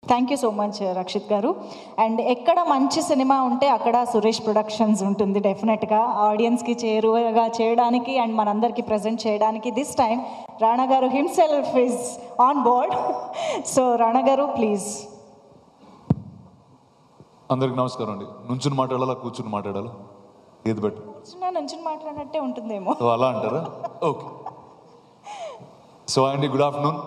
thank you so much Rakshit garu and ఎక్కడ మంచి cinema ఉంటే అక్కడ సురేష్ ప్రొడక్షన్స్ ఉంటుంది డెఫినెట్గా ఆడియన్స్కి చేరువగా చేయడానికి అండ్ మనందరికీ ప్రజెంట్ చేయడానికి this time Rana garu himself is on board so Rana garu please అందరికి నమస్కారం అండి నుంచుని మాట్లాడాలా కూర్చుని మాట్లాడాలా ఏది బెటర్ చిన్న నుంచి మాట్లాడినట్టే ఉంటుందేమో సో అలా అంటారా ఓకే సో అండి గుడ్ ఆఫ్టర్నూన్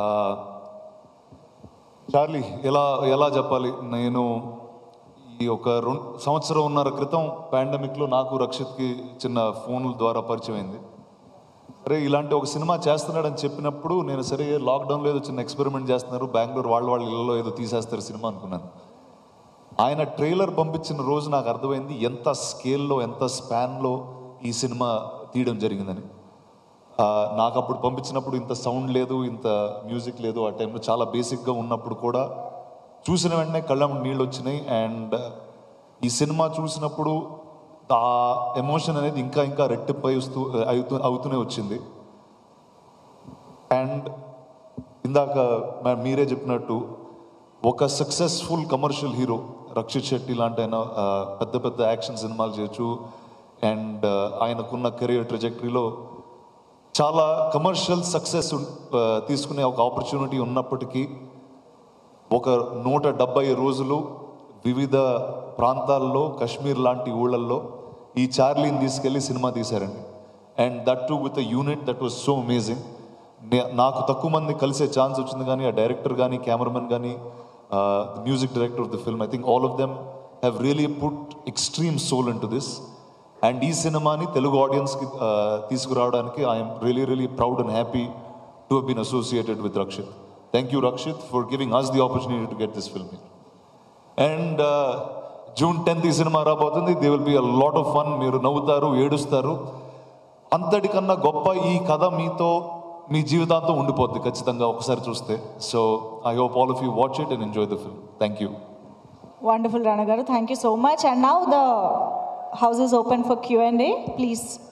చార్లీ ఎలా ఎలా చెప్పాలి నేను ఈ ఒక రెండు సంవత్సరం ఉన్నర క్రితం పాండమిక్లో నాకు రక్షిత్కి చిన్న ఫోన్ల ద్వారా పరిచయం అయింది సరే ఇలాంటి ఒక సినిమా చేస్తున్నాడని చెప్పినప్పుడు నేను సరే లాక్డౌన్లో ఏదో చిన్న ఎక్స్పెరిమెంట్ చేస్తున్నారు బెంగళూరు వాళ్ళ వాళ్ళ ఇళ్ళలో ఏదో తీసేస్తారు సినిమా అనుకున్నాను ఆయన ట్రైలర్ పంపించిన రోజు నాకు అర్థమైంది ఎంత స్కేల్లో ఎంత స్పాన్లో ఈ సినిమా తీయడం జరిగిందని ఆ, నాకు అప్పుడు పంపించినప్పుడు ఇంత సౌండ్ లేదు ఇంత మ్యూజిక్ లేదు ఆ టైంలో చాలా బేసిక్గా ఉన్నప్పుడు కూడా చూసిన వెంటనే కళ్ళ నీళ్ళు వచ్చినాయి అండ్ ఈ సినిమా చూసినప్పుడు ఆ ఎమోషన్ అనేది ఇంకా ఇంకా రెట్టింపై వస్తూ అవుతూ అవుతూనే వచ్చింది అండ్ ఇందాక మ- మీరే చెప్పినట్టు ఒక successful commercial hero Rakshit Shetty లాంటి ఆయన ఆ, పెద్ద పెద్ద యాక్షన్ సినిమాలు చేయొచ్చు అండ్ ఆయనకున్న కెరియర్ ట్రెజెక్టరీలో చాలా కమర్షియల్ సక్సెస్ తీసుకునే ఒక ఆపర్చునిటీ ఉన్నప్పటికీ ఒక నూట డెబ్బై రోజులు వివిధ ప్రాంతాల్లో కశ్మీర్ లాంటి ఊళ్ళల్లో ఈ చార్లీని తీసుకెళ్లి సినిమా తీశారండి and that too with a unit that was so amazing నాకు తక్కువ మంది కలిసే ఛాన్స్ వచ్చింది కానీ ఆ డైరెక్టర్ కానీ కెమెరామెన్ కానీ music director of the film I think all of them have really put extreme soul into this and ఈ సినిమాని తెలుగు ఆడియన్స్కి తీసుకురావడానికి I'm really really proud and happy to have been associated with Rakshit thank you Rakshit for giving us the opportunity to get this film and June tenth ఈ cinema రాబోతుంది they will be a lot of fun మీరు నవ్వుతారు ఏడుస్తారు అంతటికన్నా గొప్ప ఈ కథ మీతో మీ జీవితాంతం ఉండిపోద్ది ఖచ్చితంగా ఒకసారి చూస్తే so I hope all of you watch it and enjoy the film thank you wonderful Rana garu thank you so much and now the house is open for Q and A please